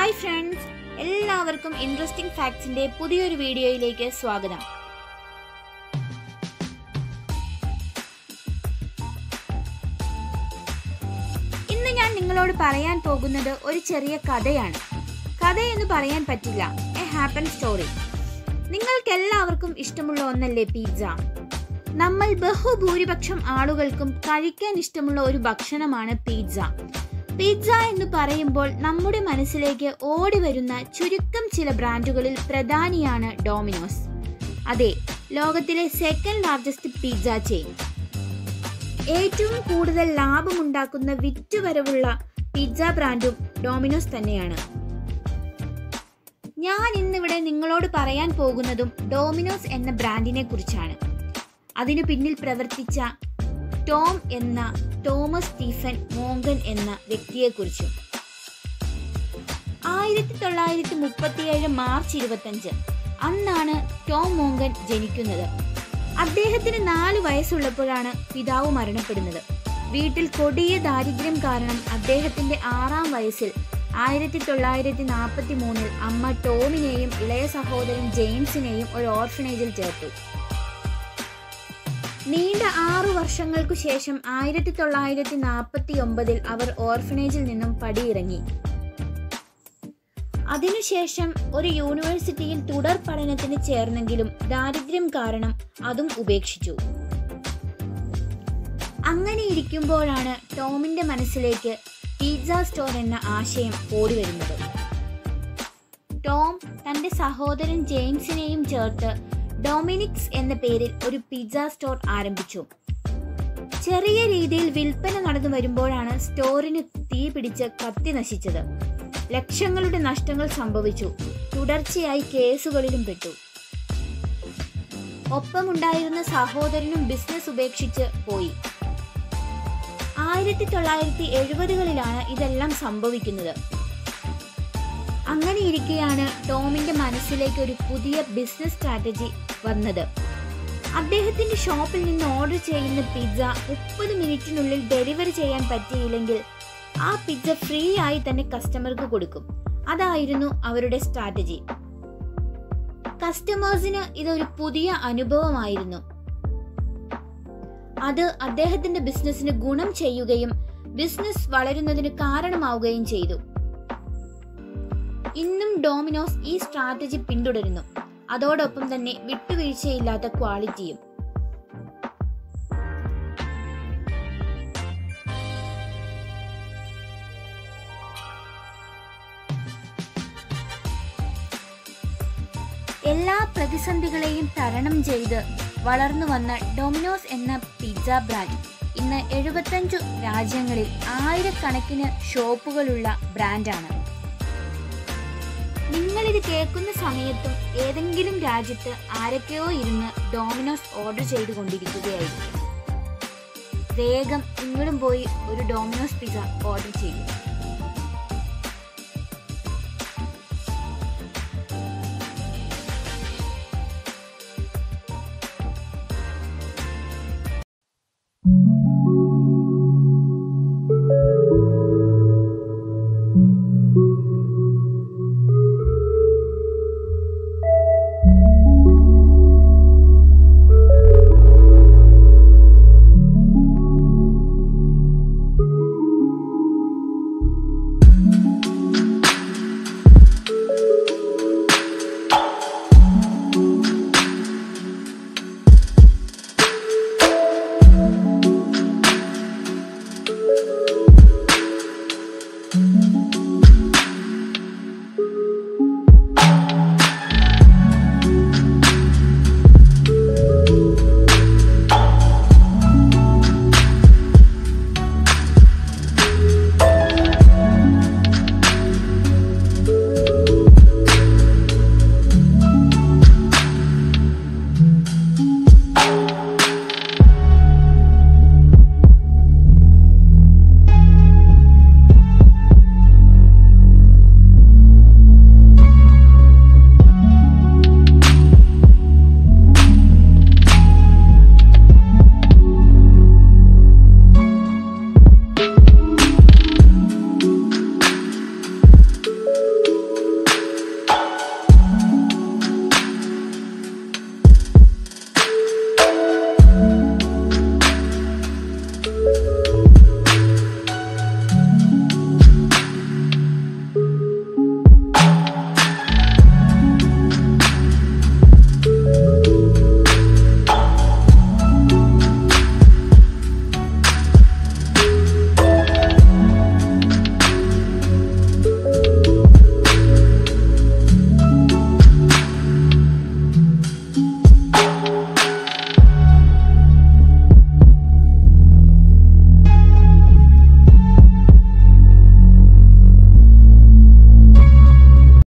hi friends എല്ലാവർക്കും interesting ഫാക്ട്സിന്റെ പുതിയൊരു വീഡിയോയിലേക്ക് സ്വാഗതം ഇന്ന് ഞാൻ നിങ്ങളോട് പറയാൻ പോകുന്നത് ഒരു ചെറിയ കഥയാണ് കഥയെന്ന് പറയാൻ പറ്റില്ല എ ഹാപ്പൻ സ്റ്റോറി നിങ്ങൾക്ക് എല്ലാവർക്കും ഇഷ്ടമുള്ള ഒന്നല്ലേ പിസ്സ നമ്മൾ ബഹുഭൂരിപക്ഷം ആളുകൾക്കും കഴിക്കാൻ ഇഷ്ടമുള്ള ഒരു ഭക്ഷണമാണ് പിസ്സ പിസ്സ എന്ന് പറയുമ്പോൾ നമ്മുടെ മനസ്സിലേക്ക് ഓടി വരുന്ന ചുരുക്കം ചില ബ്രാൻഡുകളിൽ പ്രധാനിയാണ് ഡോമിനോസ് അതെ ലോകത്തിലെ സെക്കൻഡ് ലാർജസ്റ്റ് പിസ്സ ചെയിൻ ഏറ്റവും കൂടുതൽ ലാഭമുണ്ടാക്കുന്ന വിറ്റുവരവുള്ള പിസ്സ ബ്രാൻഡും ഡോമിനോസ് തന്നെയാണ് ഞാൻ ഇന്നിവിടെ നിങ്ങളോട് പറയാൻ പോകുന്നതും ഡോമിനോസ് എന്ന ബ്രാൻഡിനെ കുറിച്ചാണ് അതിനു പിന്നിൽ പ്രവർത്തിച്ച ടോം എന്ന തോമസ് സ്റ്റീഫൻ മോങ്കൻ എന്ന വ്യക്തിയെക്കുറിച്ചും ആയിരത്തി തൊള്ളായിരത്തി മുപ്പത്തിയേഴ് മാർച്ച് ഇരുപത്തഞ്ച് അന്നാണ് ടോം മോങ്കൻ ജനിക്കുന്നത് അദ്ദേഹത്തിന് നാല് വയസ്സുള്ളപ്പോഴാണ് പിതാവ് മരണപ്പെടുന്നത് വീട്ടിൽ കൊടിയ ദാരിദ്ര്യം കാരണം അദ്ദേഹത്തിന്റെ ആറാം വയസ്സിൽ ആയിരത്തി തൊള്ളായിരത്തി നാൽപ്പത്തി മൂന്നിൽ അമ്മ ടോമിനെയും ഇളയ സഹോദരൻ ജെയിംസിനെയും ഒരു ഓർഫനേജിൽ ചേർത്തു നീണ്ട ആറു വർഷങ്ങൾക്കു ശേഷം ആയിരത്തി തൊള്ളായിരത്തി നാൽപ്പത്തി ഒമ്പതിൽ അവർ ഓർഫനേജിൽ നിന്നും പടിയിറങ്ങി അതിനുശേഷം ഒരു യൂണിവേഴ്സിറ്റിയിൽ തുടർ പഠനത്തിന് ചേർന്നെങ്കിലും ദാരിദ്ര്യം കാരണം അതും ഉപേക്ഷിച്ചു അങ്ങനെ ഇരിക്കുമ്പോഴാണ് ടോമിന്റെ മനസ്സിലേക്ക് പിസ്സ സ്റ്റോർ എന്ന ആശയം ഓടി വരുന്നത് ടോം തന്റെ സഹോദരൻ ജെയിംസിനെയും ചേർത്ത് ഡൊമിനിക്സ് എന്ന പേരിൽ ഒരു പിസ്സ സ്റ്റോർ ആരംഭിച്ചു ചെറിയ രീതിയിൽ വിൽപ്പന നടന്നു വരുമ്പോഴാണ് സ്റ്റോറിന് തീ പിടിച്ച് കത്തി നശിച്ചത് ലക്ഷങ്ങളുടെ നഷ്ടങ്ങൾ സംഭവിച്ചു തുടർച്ചയായി കേസുകളിലും പെട്ടു ഒപ്പമുണ്ടായിരുന്ന സഹോദരനും ബിസിനസ് ഉപേക്ഷിച്ച് പോയി ആയിരത്തി തൊള്ളായിരത്തി എഴുപതുകളിലാണ് ഇതെല്ലാം സംഭവിക്കുന്നത് അങ്ങനെ ഇരിക്കെയാണ് ടോമിന്റെ മനസ്സിലേക്ക് ഒരു പുതിയ ബിസിനസ് സ്ട്രാറ്റജി വന്നത് അദ്ദേഹത്തിന്റെ ഷോപ്പിൽ നിന്ന് ഓർഡർ ചെയ്യുന്ന പിസ്സ മുപ്പത് മിനിറ്റിനുള്ളിൽ ഡെലിവറി ചെയ്യാൻ പറ്റിയില്ലെങ്കിൽ ആ പിസ്സ ഫ്രീ ആയി തന്നെ കസ്റ്റമർക്ക് കൊടുക്കും അതായിരുന്നു അവരുടെ സ്ട്രാറ്റജി കസ്റ്റമേഴ്സിന് ഇതൊരു പുതിയ അനുഭവമായിരുന്നു അത് അദ്ദേഹത്തിന്റെ ബിസിനസ്സിന് ഗുണം ചെയ്യുകയും ബിസിനസ് വളരുന്നതിന് കാരണമാവുകയും ചെയ്തു ഇന്നും ഡോമിനോസ് ഈ സ്ട്രാറ്റജി പിന്തുടരുന്നു അതോടൊപ്പം തന്നെ വിട്ടുവീഴ്ചയില്ലാത്ത ക്വാളിറ്റിയും എല്ലാ പ്രതിസന്ധികളെയും തരണം ചെയ്ത് വളർന്നു വന്ന ഡൊമിനോസ് എന്ന പിസ്സ ബ്രാൻഡ് ഇന്ന് എഴുപത്തഞ്ചു രാജ്യങ്ങളിൽ ആയിരക്കണക്കിന് ഷോപ്പുകളുള്ള ബ്രാൻഡാണ് നിങ്ങളിത് കേൾക്കുന്ന സമയത്തും ഏതെങ്കിലും രാജ്യത്ത് ആരൊക്കെയോ ഇരുന്ന് ഡോമിനോസ് ഓർഡർ ചെയ്തുകൊണ്ടിരിക്കുകയായിരിക്കും വേഗം നിങ്ങളും പോയി ഒരു ഡോമിനോസ് പിസ്സ ഓർഡർ ചെയ്യും